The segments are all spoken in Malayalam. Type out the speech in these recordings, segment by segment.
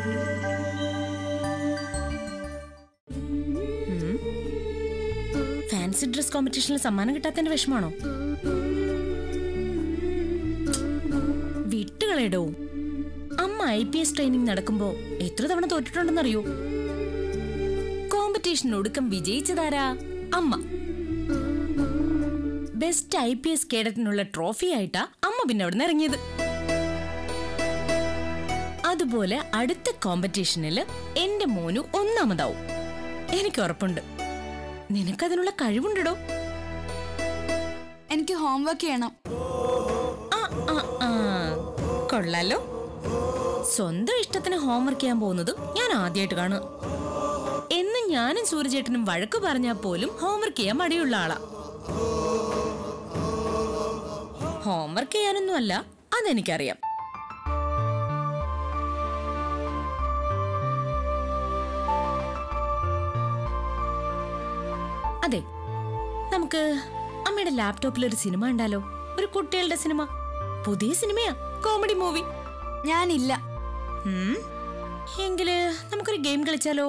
ഫാൻസി ഡ്രസ് കോമ്പറ്റീഷനിൽ സമ്മാനം കിട്ടാത്തതിന്റെ വിഷമാണോ വിട്ടുകളേടോ അമ്മ ഐ പി എസ് ട്രെയിനിങ് നടക്കുമ്പോ എത്ര തവണ തോറ്റിട്ടുണ്ടെന്നറിയോ കോമ്പറ്റീഷൻ ഒടുക്കം വിജയിച്ചതാരാ അമ്മ ബെസ്റ്റ് ഐ പി എസ് കേഡറ്റിനുള്ള ട്രോഫി ആയിട്ടാ അമ്മ പിന്നെ അവിടെ നിന്ന് ഇറങ്ങിയത് അതുപോലെ അടുത്ത കോമ്പറ്റീഷനിൽ എന്റെ മോനു ഒന്നാമതാവും എനിക്ക് ഉറപ്പുണ്ട് നിനക്കതിനുള്ള കഴിവുണ്ടോ എനിക്ക് ഹോംവർക്ക് ചെയ്യണം ആ ആ ആ കൊള്ളാലോ സ്വന്തം ഇഷ്ടത്തിന് ഹോംവർക്ക് ചെയ്യാൻ പോകുന്നത് ഞാൻ ആദ്യമായിട്ട് കാണുക എന്ന് ഞാനും സൂര്യചേട്ടനും വഴക്ക് പറഞ്ഞാൽ പോലും ഹോംവർക്ക് ചെയ്യാൻ മടിയുള്ള ആളാ ഹോംവർക്ക് ചെയ്യാനൊന്നും അല്ല അതെനിക്കറിയാം അതെ നമുക്ക് അമ്മയുടെ ലാപ്ടോപ്പിൽ ഒരു സിനിമ ഉണ്ടല്ലോ ഒരു കുട്ടികളുടെ സിനിമ പുതിയ സിനിമയാ കോമഡി മൂവി ഞാനില്ല ഉം. എങ്കില് നമുക്കൊരു ഗെയിം കളിച്ചാലോ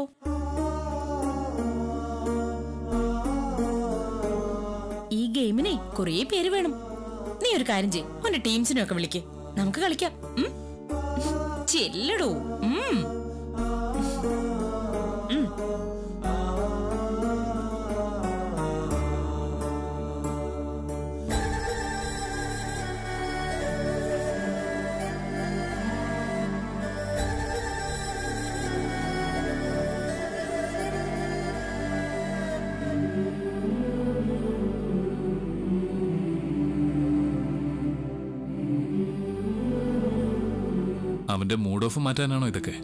ഈ ഗെയിമിനെ കുറേ പേര് വേണം നീ ഒരു കാര്യം ചെയ് അവന്റെ ടീംസിനെ ഒക്കെ വിളിക്ക് നമുക്ക് കളിക്കാം ഉം? ചെല്ലടോ ഉം. ഉം. അവന്റെ മൂഡ് ഓഫ് മാറ്റാനാണോ ഇതൊക്കെ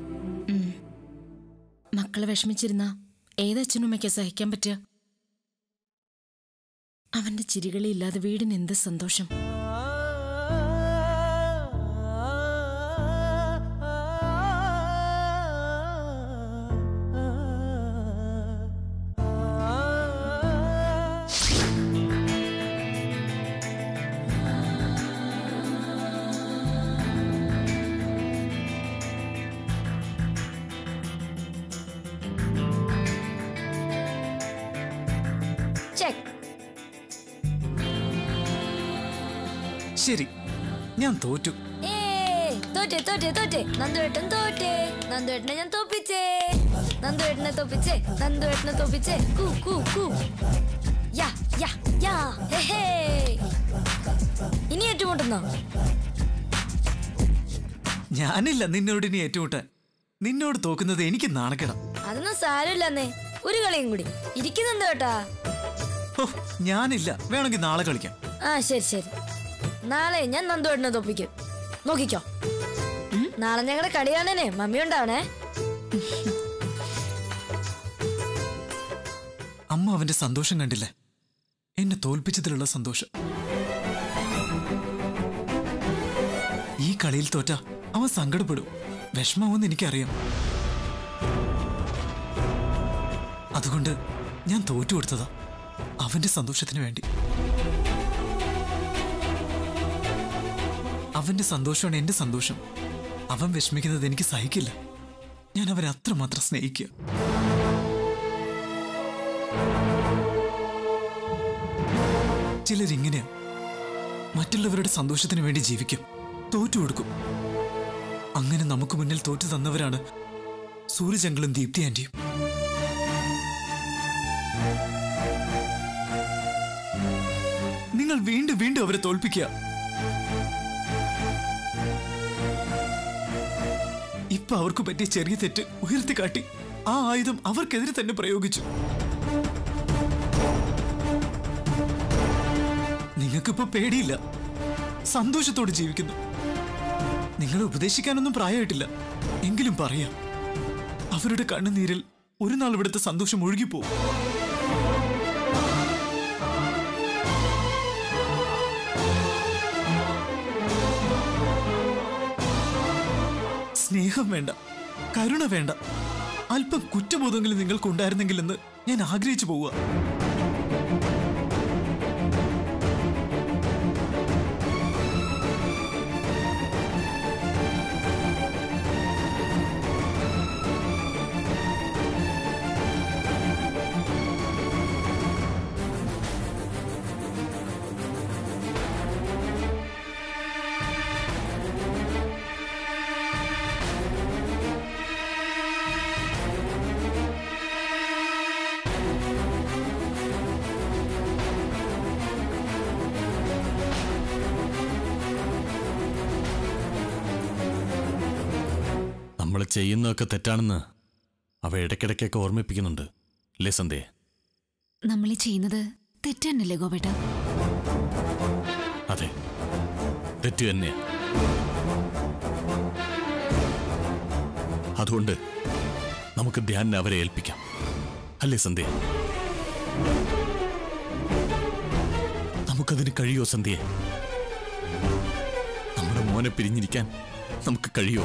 മക്കളെ വിഷമിച്ചിരുന്ന ഏതച്ഛനും അമ്മയ്ക്ക് സഹിക്കാൻ പറ്റുക അവന്റെ ചിരികളി ഇല്ലാതെ വീടിന് എന്ത് സന്തോഷം ചെക്ക് ശരി ഞാൻ തോറ്റു ഏയ്! തോറ്റേ തോറ്റേ തോറ്റേ നന്ദുവേട്ടൻ തോറ്റേ നന്ദുവേട്ടനെ ഞാൻ തോപ്പിച്ചേ നന്ദുവേട്ടനെ തോപ്പിച്ചേ നന്ദുവേട്ടനെ തോപ്പിച്ചേ കൂ കൂ കൂ യാ യാ യാ ഹേ ഹേ ഇനി ഏറ്റുമുട്ടുന്നോ ഞാനില്ല നിന്നോട് ഇനി ഏറ്റുമുട്ടാൻ നിന്നോട് തോക്കുന്നത് എനിക്ക് നാണക്കേടാം അതൊന്നും സാരമില്ലെന്നേ ഒരു കളിയും കൂടി ഇരിക്കുന്നുണ്ട് കേട്ടാ ഹോ ഞാനില്ല വേണമെങ്കിൽ നാളെ കളിക്കാം ആ ശരി ശരി നാളെ ഞാൻ നന്ദുവേട്ടനെ തോപ്പിക്കും നോക്കിക്കോ നാളെ ഞങ്ങളുടെ കളി കാണാനേ മമ്മി ഉണ്ടാവണേ അമ്മ അവന്റെ സന്തോഷം കണ്ടില്ലേ എന്നെ തോൽപ്പിച്ചതിലുള്ള സന്തോഷം ഈ കളിയിൽ തോറ്റ അവൻ സങ്കടപ്പെടും വിഷമാവെന്ന് എനിക്കറിയാം അതുകൊണ്ട് ഞാൻ തോറ്റു കൊടുത്തതാ അവന്റെ സന്തോഷത്തിന് വേണ്ടി അവന്റെ സന്തോഷമാണ് എന്റെ സന്തോഷം അവൻ വിഷമിക്കുന്നത് എനിക്ക് സഹിക്കില്ല ഞാൻ അവനെ അത്രമാത്രം സ്നേഹിക്കുക ചിലരിങ്ങനെയാ മറ്റുള്ളവരുടെ സന്തോഷത്തിന് വേണ്ടി ജീവിക്കും തോറ്റു കൊടുക്കും അങ്ങനെ നമുക്ക് മുന്നിൽ തോറ്റു തന്നവരാണ് സൂര്യചങ്കളും ദീപ്തി ആന്റിയും നിങ്ങൾ വീണ്ടും വീണ്ടും അവരെ തോൽപ്പിക്കുക ഇപ്പൊ അവർക്ക് പറ്റിയ ചെറിയ തെറ്റ് ഉയർത്തിക്കാട്ടി ആ ആയുധം അവർക്കെതിരെ തന്നെ പ്രയോഗിച്ചു നിങ്ങൾക്കിപ്പോ പേടിയില്ല സന്തോഷത്തോടെ ജീവിക്കുന്നു നിങ്ങളെ ഉപദേശിക്കാനൊന്നും പ്രായമായിട്ടില്ല എങ്കിലും പറയാം അവരുടെ കണ്ണുനീരിൽ ഒരു നാൾ ഇവിടുത്തെ സന്തോഷം ഒഴുകിപ്പോവും സ്നേഹം വേണ്ട കരുണ വേണ്ട അല്പം കുറ്റബോധമെങ്കിലും നിങ്ങൾക്കുണ്ടായിരുന്നെങ്കിലെന്ന് ഞാൻ ആഗ്രഹിച്ചു പോവുക നമ്മൾ ചെയ്യുന്നതൊക്കെ തെറ്റാണെന്ന് അവ ഇടയ്ക്കിടയ്ക്കൊക്കെ ഓർമ്മിപ്പിക്കുന്നുണ്ട് അല്ലേ സന്ധ്യ നമ്മൾ ഈ ചെയ്യുന്നത് തെറ്റന്നല്ലേ ഗോപേട്ട അതെ തെറ്റ് തന്നെയാ അതുകൊണ്ട് നമുക്ക് ധ്യാനിനെ അവരെ ഏൽപ്പിക്കാം അല്ലേ സന്ധ്യ നമുക്കതിന് കഴിയോ സന്ധ്യ നമ്മുടെ മോനെ പിരിഞ്ഞിരിക്കാൻ നമുക്ക് കഴിയോ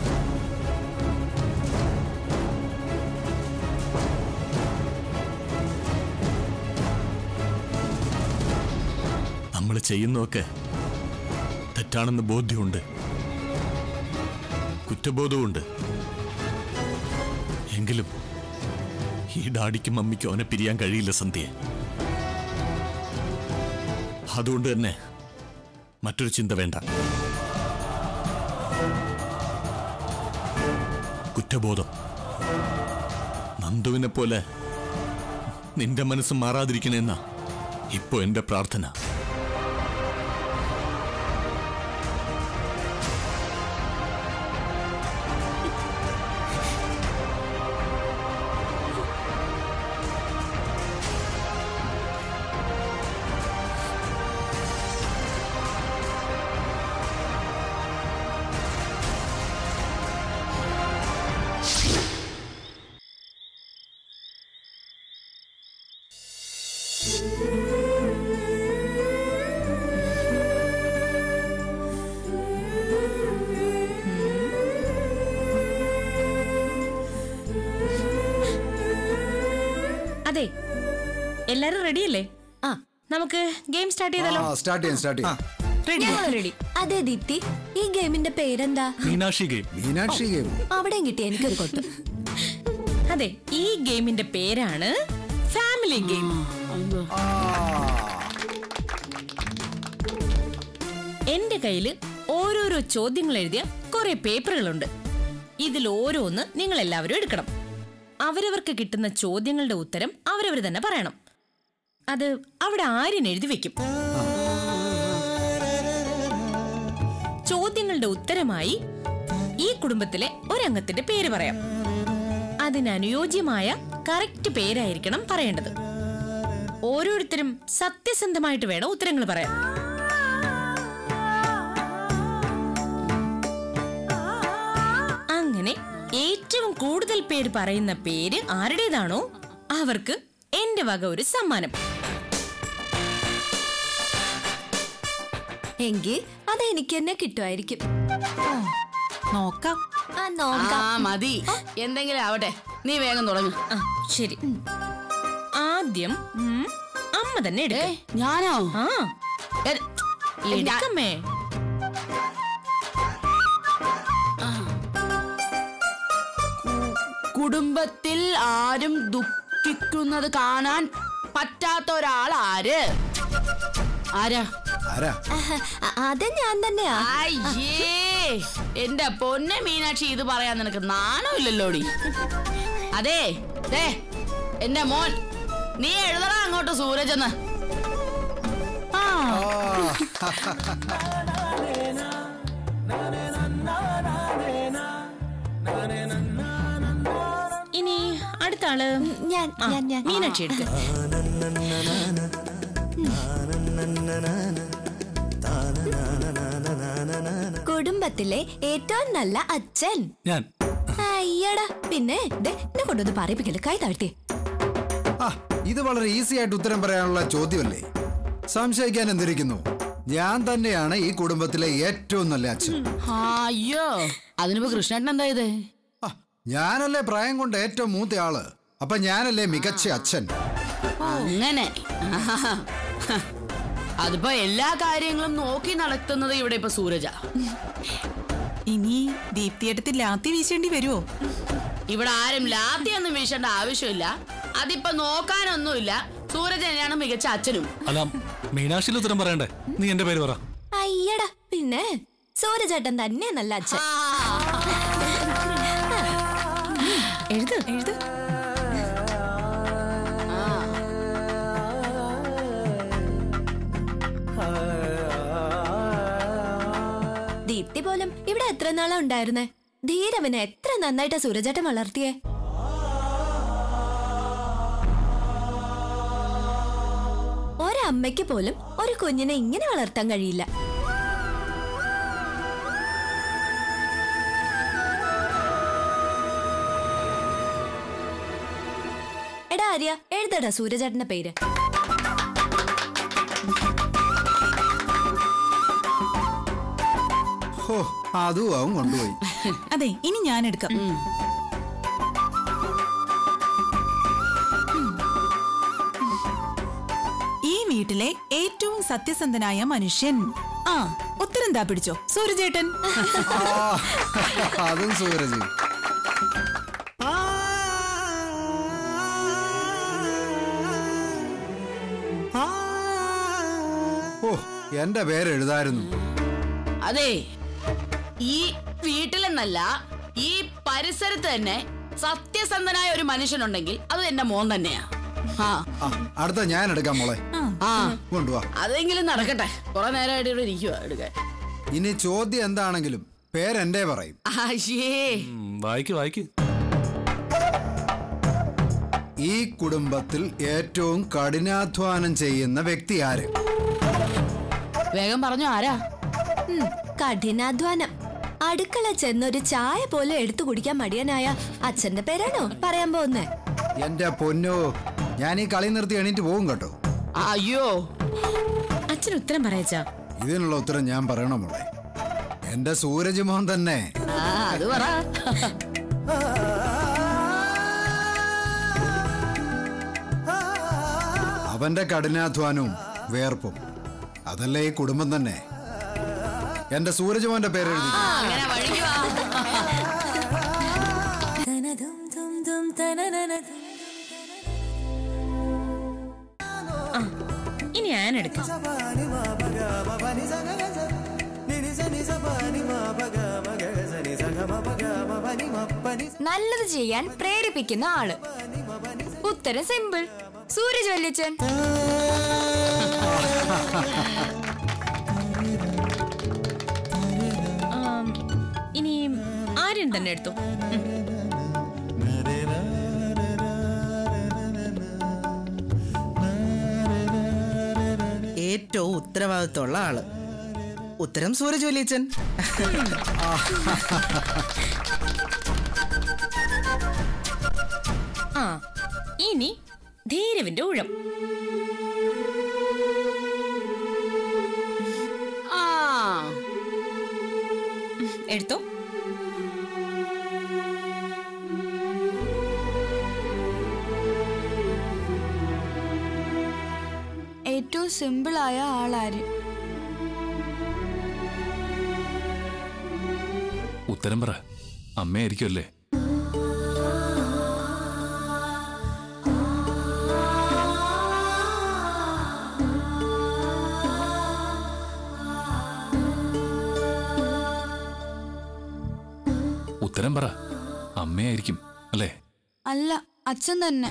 നമ്മൾ ചെയ്യുന്നതൊക്കെ തെറ്റാണെന്ന് ബോധ്യമുണ്ട് കുറ്റബോധവുമുണ്ട് എങ്കിലും ഈ ഡാഡിക്കും മമ്മിക്കും അവനെ പിരിയാൻ കഴിയില്ല സന്ധ്യ അതുകൊണ്ട് തന്നെ മറ്റൊരു ചിന്ത വേണ്ട കുറ്റബോധം നന്ദുവിനെ പോലെ നിന്റെ മനസ്സ് മാറാതിരിക്കണേന്നാ ഇപ്പോ എന്റെ പ്രാർത്ഥന അതെ എല്ലാരും റെഡിയല്ലേ ആ നമുക്ക് ഗെയിം സ്റ്റാർട്ട് ചെയ്താലോ സ്റ്റാർട്ട് ചെയ്യാം സ്റ്റാർട്ട് ചെയ്യാം റെഡി റെഡി അതെ ദീപ്തി ഈ ഗെയിമിന്റെ പേരെന്താ മീനാക്ഷി ഗെയിം മീനാക്ഷി ഗെയിം അവിടെയും കിട്ടി എനിക്കൊരു കൊട്ട് അതെ ഈ ഗെയിമിന്റെ പേരാണ് ഫാമിലി ഗെയിം എന്റെ കയ്യില് ഓരോരോ ചോദ്യങ്ങൾ എഴുതിയ കുറെ പേപ്പറുകളുണ്ട് ഇതിൽ ഓരോന്ന് നിങ്ങൾ എല്ലാവരും എടുക്കണം അവരവർക്ക് കിട്ടുന്ന ചോദ്യങ്ങളുടെ ഉത്തരം അവരവർ തന്നെ പറയണം അത് അവിടെ ആര്യൻ എഴുതി വെക്കും ചോദ്യങ്ങളുടെ ഉത്തരമായി ഈ കുടുംബത്തിലെ ഒരംഗത്തിന്റെ പേര് പറയാം അതിനനുയോജ്യമായ കറക്റ്റ് പേരായിരിക്കണം പറയേണ്ടത് ഓരോരുത്തരും സത്യസന്ധമായിട്ട് വേണം ഉത്തരങ്ങൾ പറയാൻ അങ്ങനെ ഏറ്റവും കൂടുതൽ പേര് പറയുന്ന പേര് ആരുടേതാണോ അവർക്ക് എന്റെ വക ഒരു സമ്മാനം എങ്കിൽ അത് എനിക്ക് തന്നെ കിട്ടുമായിരിക്കും നോക്കാം ആ ആ നോക്കാം മതി എന്തെങ്കിലും ആവട്ടെ നീ വേഗം തുടങ്ങ് ആ ശരി ആദ്യം ഉം, അമ്മ തന്നെ ഏ എടുക്ക ഞാനോ ആ ഏ, ഞാൻ- എടുക്കമ്മേ കുടുംബത്തിൽ ആരും ദുഃഖിക്കുന്നത് കാണാൻ പറ്റാത്ത ഒരാൾ ആര് ആരാ ആരാ അ- അത് ഞാൻ തന്നെയാ അയ്യേ എന്റെ പൊന്നെ മീനാക്ഷി ഇത് പറയാൻ നിനക്ക് നാണമില്ലല്ലോടി അതെ ദേ എന്റെ മോൻ നീ എഴുതടാ അങ്ങോട്ട് സൂരജ് എന്ന് ആ ഇനി അടുത്ത ആള് ഞാൻ ആ, ഞാൻ ഞാൻ മീനാക്ഷി എടുക്ക കുടുംബത്തിലെ ഏറ്റവും നല്ല അച്ഛൻ ഞാൻ അയ്യടാ പിന്നെ ദേ, എന്നെ കൊണ്ടൊന്ന് പറയിപ്പിക്കല് കൈ താഴ്ത്തി ആ ഇത് വളരെ ഈസി ആയിട്ട് ഉത്തരം പറയാനുള്ള ചോദ്യമല്ലേ സംശയിക്കാൻ എന്തിരിക്കുന്നു ഞാൻ തന്നെയാണ് ഈ കുടുംബത്തിലെ ഏറ്റവും നല്ല അച്ഛൻ അയ്യോ അതിനിപ്പോ കൃഷ്ണേട്ടൻ എന്താ ഇത് ആ, ഞാനല്ലേ പ്രായം കൊണ്ട് ഏറ്റവും മൂത്ത ആള് അപ്പൊ ഞാനല്ലേ മികച്ച അച്ഛൻ അങ്ങനെ ആഹാ. അതിപ്പോ എല്ലാ കാര്യങ്ങളും നോക്കി നടത്തുന്നത് ഇവിടെ ഇപ്പൊ സൂരജ ഇനി ദീപ്തിയെടുത്ത് ലാത്തി വീശേണ്ടി വരുമോ ഇവിടെ ആരും ലാത്തിയൊന്നും വീശേണ്ട ആവശ്യമില്ല അതിപ്പോ നോക്കാനൊന്നുമില്ല സൂരജ് തന്നെയാണ് മികച്ച അച്ഛനും അല്ല മീനാക്ഷിയിൽ ഉത്തരം പറയണ്ടേ നീ എന്റെ പേര് പറ അയ്യടാ പിന്നെ സൂര്യചേട്ടൻ തന്നെ നല്ല അച്ഛൻ എഴുത് എഴുത് ദീപ്തി പോലും ഇവിടെ എത്ര നാളാ ഉണ്ടായിരുന്നേ ധീരവനെ എത്ര നന്നായിട്ടാ സൂരജേട്ടൻ വളർത്തിയേ ഒരമ്മയ്ക്ക് പോലും ഒരു കുഞ്ഞിനെ ഇങ്ങനെ വളർത്താൻ കഴിയില്ല എടാ ആര്യ എഴുതടാ സൂരജേട്ടന്റെ പേര് ഹോ അതും അവൻ കൊണ്ടുപോയി അതെ ഇനി ഞാൻ എടുക്കാം ഈ വീട്ടിലെ ഏറ്റവും സത്യസന്ധനായ മനുഷ്യൻ ആ ഉത്തരം താ പിടിച്ചോ സൂര്യചേട്ടൻ ആ, അതും സൂരജ് ഓ എന്റെ പേര് എഴുതായിരുന്നു അതെ ഈ വീട്ടിലെന്നല്ല ഈ പരിസരത്ത് തന്നെ സത്യസന്ധനായ ഒരു മനുഷ്യനുണ്ടെങ്കിൽ അത് എന്റെ മോൻ തന്നെയാ ആ ആ, അടുത്ത ഞാൻ എടുക്കാം മോളെ ആ കൊണ്ടുവാ അതെങ്കിലും നടക്കട്ടെ കുറെ നേരമായിട്ട് ഇവിടെ ഇരിക്കുക എടുക്കാൻ ഇനി ചോദ്യം എന്താണെങ്കിലും പേരെന്റെ പറയും ആശേ വായിക്ക് വായിക്ക് ഈ കുടുംബത്തിൽ ഏറ്റവും കഠിനാധ്വാനം ചെയ്യുന്ന വ്യക്തി ആര് വേഗം പറഞ്ഞു ആരാ ഉം, കഠിനാധ്വാനം അടുക്കള ചെന്നൊരു ചായ പോലും എടുത്തു കുടിക്കാൻ മടിയനായ അച്ഛന്റെ പേരാണോ പറയാൻ പോകുന്നേ എന്റെ പൊന്നോ ഞാൻ ഈ കളി നിർത്തി എണീറ്റ് പോകും കേട്ടോ അയ്യോ അച്ഛൻ ഉത്തരം പറയച്ചാ ഇതിനുള്ള ഉത്തരം ഞാൻ പറയണം മോളെ എന്റെ സൂരജ് മോഹൻ തന്നെ ആ അത് പറ അവന്റെ കഠിനാധ്വാനവും വേർപ്പും അതല്ലേ ഈ കുടുംബം തന്നെ എന്റെ സൂരജ് മോഹന്റെ പേരെഴുതി ആ, അങ്ങനെ വഴിക്കുവാ ഇനി ഞാൻ എടുക്കാം നല്ലത് ചെയ്യാൻ പ്രേരിപ്പിക്കുന്ന ആള് ഉത്തരം സിമ്പിൾ സൂരജ് വല്യച്ചൻ ആം, ഇനി ആര്യൻ തന്നെ എടുത്തു ഏറ്റവും ഉത്തരവാദിത്തമുള്ള ആള് ഉത്തരം സൂരജ് വലിയച്ചൻ ആ ഇനി ധീരവിന്റെ ഊഴം ആ എടുത്തോ ഏറ്റവും സിമ്പിൾ ആയ ആളാര് ഉത്തരം പറ അമ്മയായിരിക്കുമല്ലേ ഉത്തരം പറ അമ്മയായിരിക്കും അല്ലേ അല്ല അച്ഛൻ തന്നെ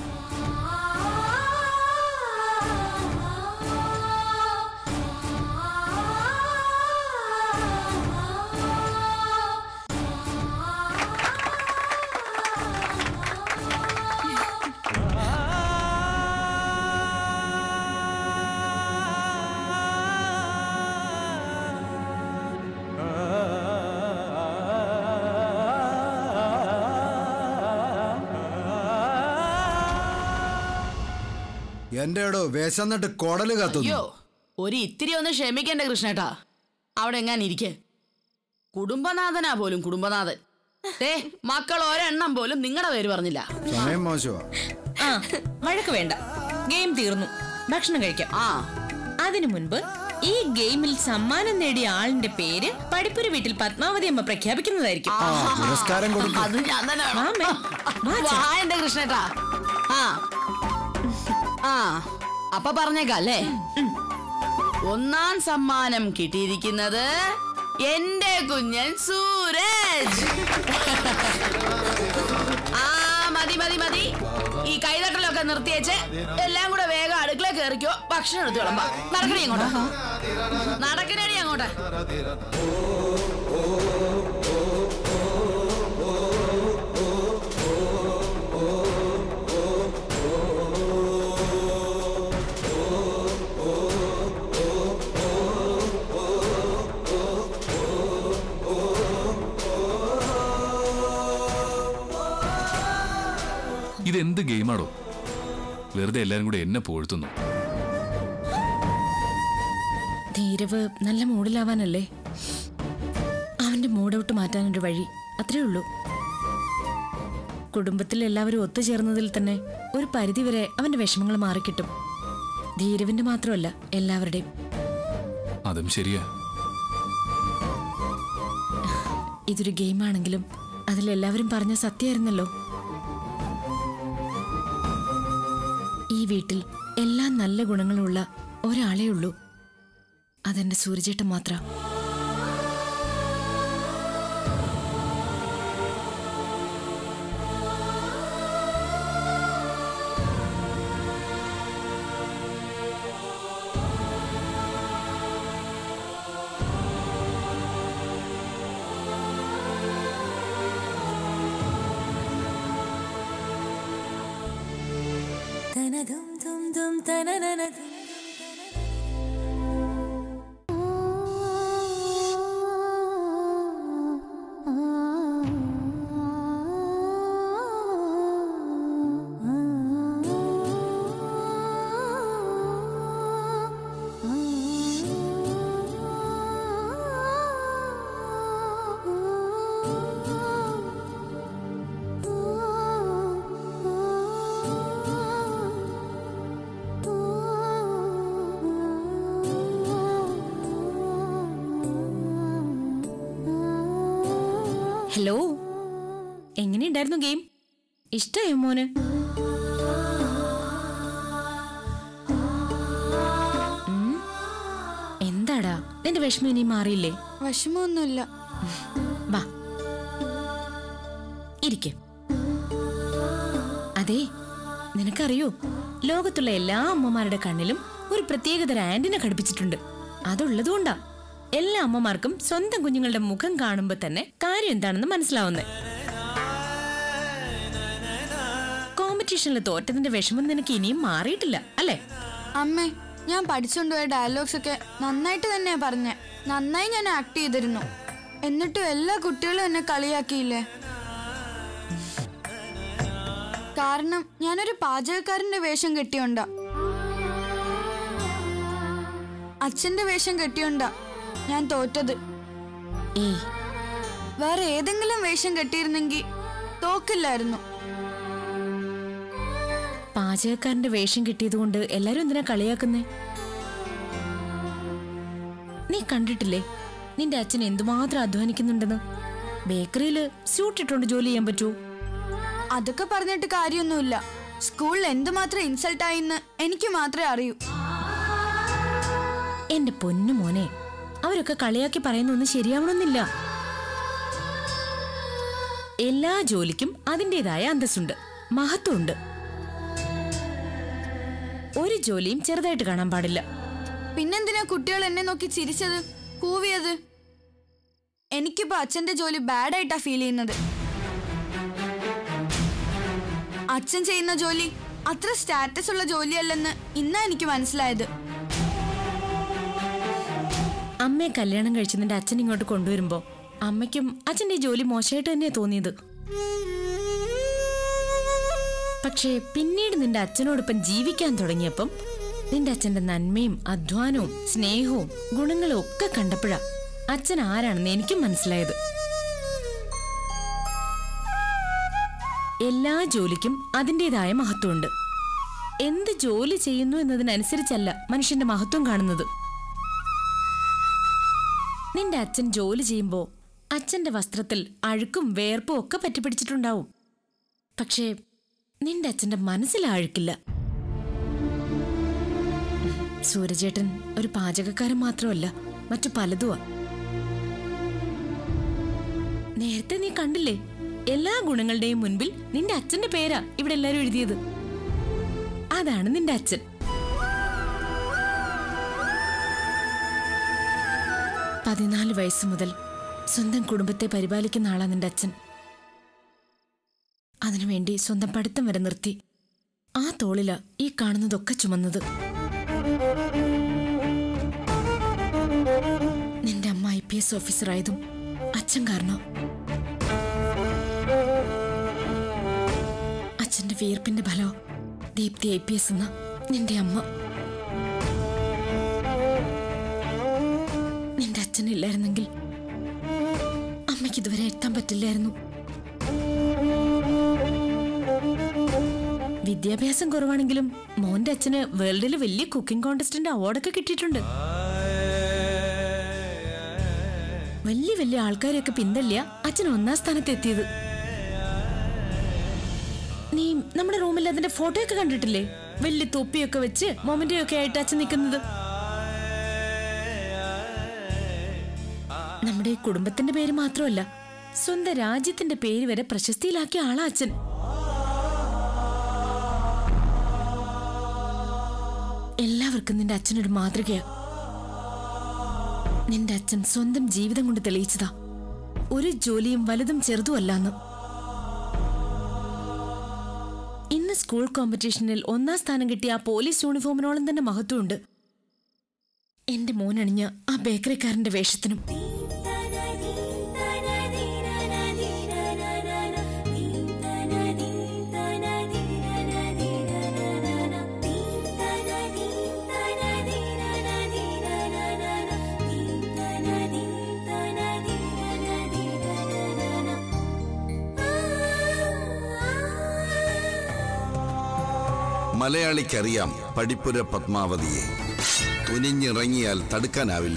എന്റെ ഇടോ വിശന്നിട്ട് കൊടല് കത്തുന്നു അയ്യോ ഒരു ഇത്തിരി ഒന്ന് ക്ഷമിക്കണ്ടേ കൃഷ്ണേട്ടാ അവിടെ എങ്ങാൻ ഇരിക്കെ കുടുംബനാഥനാ പോലും കുടുംബനാഥൻ ദേ മക്കൾ ഒരെണ്ണം പോലും നിങ്ങളുടെ പേര് പറഞ്ഞില്ല സമയം മോശമാ ആ വഴക്ക് വേണ്ട ഗെയിം തീർന്നു ഭക്ഷണം കഴിക്കാം ആ അതിനു മുൻപ് ഈ ഗെയിമിൽ സമ്മാനം നേടിയ ആളിന്റെ പേര് പടിപ്പുര വീട്ടിൽ പത്മാവതി അമ്മ പ്രഖ്യാപിക്കുന്നതായിരിക്കും ആ പുരസ്കാരം കൊടുക്കും അത് ഞാൻ തന്നെ വാ, വേണം. അമ്മേ. വാ, വാ എന്റെ കൃഷ്ണേട്ടാ ആ ആ അപ്പൊ പറഞ്ഞേക്കാം അല്ലേ ഒന്നാം സമ്മാനം കിട്ടിയിരിക്കുന്നത് എന്റെ കുഞ്ഞൻ സൂരജ് ആ മതി മതി മതി ഈ കൈതട്ടലൊക്കെ നിർത്തിയേച്ച് എല്ലാം കൂടെ വേഗം അടുക്കള കയറിക്കോ ഭക്ഷണം എടുത്തു വിളമ്പാ നടക്കണേ അങ്ങോട്ട് നടക്കണേടി അങ്ങോട്ട് ഇതെന്ത് ഗെയിമാടോ വെറുതെ എല്ലാരും കൂടെ എന്നെ പോഴ്ത്തുന്നു ധീരവ് നല്ല മൂഡിലാവാനല്ലേ അവന്റെ മൂഡൌട്ട് മാറ്റാനൊരു വഴി അത്രേ ഉള്ളൂ കുടുംബത്തിൽ എല്ലാവരും ഒത്തുചേർന്നതിൽ തന്നെ ഒരു പരിധിവരെ അവന്റെ വിഷമങ്ങൾ മാറിക്കിട്ടും ധീരവിന്റെ മാത്രമല്ല എല്ലാവരുടെയും അതും ശരിയാ ഇതൊരു ഗെയിമാണെങ്കിലും അതിലെല്ലാവരും പറഞ്ഞ സത്യമായിരുന്നല്ലോ ഈ വീട്ടിൽ എല്ലാ നല്ല ഗുണങ്ങളുള്ള ഒരാളേ ഉള്ളൂ അതെന്റെ സൂര്യചേട്ടൻ മാത്ര ഹലോ എങ്ങനെയുണ്ടായിരുന്നു ഗെയിം ഇഷ്ടമായോ മോന് ഉം? എന്താടാ നിന്റെ വിഷമം ഇനി മാറിയില്ലേ വിഷമമൊന്നുമില്ല വാ ഇരിക്കെ അതെ നിനക്കറിയോ ലോകത്തുള്ള എല്ലാ അമ്മമാരുടെ കണ്ണിലും ഒരു പ്രത്യേകതര ആന്റിനെ ഘടിപ്പിച്ചിട്ടുണ്ട് അതുള്ളതുകൊണ്ടാ എല്ലാ അമ്മമാർക്കും സ്വന്തം കുഞ്ഞുങ്ങളുടെ മുഖം കാണുമ്പോ തന്നെ കാര്യം എന്താണെന്ന് മനസ്സിലാവുന്നേ കോമ്പറ്റീഷനിൽ തോറ്റതിന്റെ വിഷമം നിനക്ക് ഇനിയും മാറിയിട്ടില്ല അല്ലേ അമ്മേ ഞാൻ പഠിച്ചുകൊണ്ടുപോയ ഡയലോഗ്സ് ഒക്കെ നന്നായിട്ട് തന്നെയാ പറഞ്ഞേ നന്നായി ഞാൻ ആക്ട് ചെയ്തിരുന്നു എന്നിട്ടും എല്ലാ കുട്ടികളും എന്നെ കളിയാക്കിയില്ലേ കാരണം ഞാനൊരു പാചകക്കാരന്റെ വേഷം കെട്ടിയോണ്ടാ അച്ഛന്റെ വേഷം കെട്ടിയോണ്ടാ ഞാൻ തോറ്റത് ഏയ് വേറെ ഏതെങ്കിലും വേഷം കെട്ടിയിരുന്നെങ്കിൽ തോക്കില്ലായിരുന്നു പാചകക്കാരന്റെ വേഷം കിട്ടിയതുകൊണ്ട് എല്ലാരും എന്തിനാ കളിയാക്കുന്നേ നീ കണ്ടിട്ടില്ലേ നിന്റെ അച്ഛൻ എന്തുമാത്രം അധ്വാനിക്കുന്നുണ്ടെന്ന് ബേക്കറിയില് സ്യൂട്ട് ഇട്ടോണ്ട് ജോലി ചെയ്യാൻ പറ്റൂ അതൊക്കെ പറഞ്ഞിട്ട് കാര്യമൊന്നുമില്ല സ്കൂളിൽ എന്തുമാത്രം ഇൻസൾട്ട് ആയിന്ന് എനിക്ക് മാത്രമേ അറിയൂ എന്റെ പൊന്നു മോനെ അവരൊക്കെ കളിയാക്കി പറയുന്നൊന്നും ശരിയാവണമെന്നില്ല എല്ലാ ജോലിക്കും അതിൻ്റെതായ അന്തസ്സുണ്ട് മഹത്വമുണ്ട് ഒരു ജോലിയും ചെറുതായിട്ട് കാണാൻ പാടില്ല പിന്നെന്തിനാ കുട്ടികൾ എന്നെ നോക്കി ചിരിച്ചത് കൂവിയത് എനിക്കിപ്പോ അച്ഛന്റെ ജോലി ബാഡായിട്ടാ ഫീൽ ചെയ്യുന്നത് അച്ഛൻ ചെയ്യുന്ന ജോലി അത്ര സ്റ്റാറ്റസ് ഉള്ള ജോലിയല്ലെന്ന് ഇന്നാ എനിക്ക് മനസ്സിലായത് അമ്മയെ കല്യാണം കഴിച്ച് നിന്റെ അച്ഛൻ ഇങ്ങോട്ട് കൊണ്ടുവരുമ്പോ അമ്മയ്ക്കും അച്ഛന്റെ ഈ ജോലി മോശമായിട്ട് തന്നെയാ തോന്നിയത് പക്ഷേ പിന്നീട് നിന്റെ അച്ഛനോടൊപ്പം ജീവിക്കാൻ തുടങ്ങിയപ്പം നിന്റെ അച്ഛന്റെ നന്മയും അധ്വാനവും സ്നേഹവും ഗുണങ്ങളും ഒക്കെ കണ്ടപ്പോഴാ അച്ഛൻ ആരാണെന്ന് എനിക്കും മനസ്സിലായത് എല്ലാ ജോലിക്കും അതിൻ്റെതായ മഹത്വമുണ്ട് എന്ത് ജോലി ചെയ്യുന്നു എന്നതിനനുസരിച്ചല്ല മനുഷ്യന്റെ മഹത്വം കാണുന്നത് നിന്റെ അച്ഛൻ ജോലി ചെയ്യുമ്പോ അച്ഛന്റെ വസ്ത്രത്തിൽ അഴുക്കും വേർപ്പും ഒക്കെ പറ്റിപ്പിടിച്ചിട്ടുണ്ടാവും പക്ഷേ നിന്റെ അച്ഛന്റെ മനസ്സിൽ ആ അഴുക്കില്ല ഉം, സൂരജേട്ടൻ ഒരു പാചകക്കാരൻ മാത്രമല്ല മറ്റു പലതുമാ നേരത്തെ നീ കണ്ടില്ലേ എല്ലാ ഗുണങ്ങളുടെയും മുൻപിൽ നിന്റെ അച്ഛന്റെ പേരാ ഇവിടെ എല്ലാരും എഴുതിയത് അതാണ് നിന്റെ അച്ഛൻ പതിനാല് വയസ്സ് മുതൽ സ്വന്തം കുടുംബത്തെ പരിപാലിക്കുന്ന ആളാ നിന്റെ അച്ഛൻ അതിനുവേണ്ടി സ്വന്തം പഠിത്തം വരെ നിർത്തി ആ തോളില ഈ കാണുന്നതൊക്കെ ചുമന്നത് നിന്റെ അമ്മ ഐ പി എസ് ഓഫീസറായതും അച്ഛൻ കാരണം അച്ഛന്റെ വിയർപ്പിന്റെ ഫലോ ദീപ്തി ഐ പി എസ് എന്ന നിന്റെ അമ്മ നിന്റെ അച്ഛനില്ലായിരുന്നെങ്കിൽ അമ്മയ്ക്ക് ഇതുവരെ എത്താൻ പറ്റില്ലായിരുന്നു വിദ്യാഭ്യാസം കുറവാണെങ്കിലും മോന്റെ അച്ഛന് വേൾഡിലെ വലിയ കുക്കിംഗ് കോntestന്റെ അവാർഡൊക്കെ കിട്ടിയിട്ടുണ്ട് വലിയ വലിയ ആൾക്കാരെയൊക്കെ പിന്തള്ളിയ അച്ഛൻ ഒന്നാം സ്ഥാനത്ത് എത്തിയത് നീ നമ്മുടെ റൂമിൽ അതിന്റെ ഫോട്ടോ ഒക്കെ കണ്ടിട്ടില്ലേ വലിയ തൊപ്പിയൊക്കെ വെച്ച് മൊമന്റോ ഒക്കെ ആയിട്ട് അച്ഛൻ നിൽക്കുന്നത് നമ്മുടെ ഈ കുടുംബത്തിന്റെ പേര് മാത്രമല്ല സ്വന്തം രാജ്യത്തിന്റെ പേര് വരെ പ്രശസ്തിയിലാക്കിയ ആളാ അച്ഛൻ എല്ലാവർക്കും നിന്റെ അച്ഛനൊരു മാതൃകയാ നിന്റെ അച്ഛൻ സ്വന്തം ജീവിതം കൊണ്ട് തെളിയിച്ചതാ ഒരു ജോലിയും വലുതും ചെറുതും അല്ലാന്ന് ഇന്ന് സ്കൂൾ കോമ്പറ്റീഷനിൽ ഒന്നാം സ്ഥാനം കിട്ടിയ ആ പോലീസ് യൂണിഫോമിനോളം തന്നെ മഹത്വമുണ്ട് എന്റെ മോനണിഞ്ഞ ആ ബേക്കറിക്കാരന്റെ വേഷത്തിനും മലയാളിക്കറിയാം പടിപ്പുര പത്മാവതിയെ തുനിഞ്ഞിറങ്ങിയാൽ തടുക്കാനാവില്ല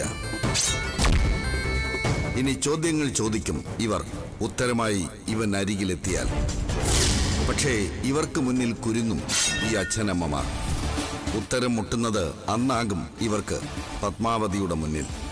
ഇനി ചോദ്യങ്ങൾ ചോദിക്കും ഇവർ ഉത്തരമായി ഇവൻ അരികിലെത്തിയാൽ പക്ഷേ ഇവർക്ക് മുന്നിൽ കുരുങ്ങും ഈ അച്ഛനമ്മമാർ ഉത്തരം മുട്ടുന്നത് അന്നാകും ഇവർക്ക് പത്മാവതിയുടെ മുന്നിൽ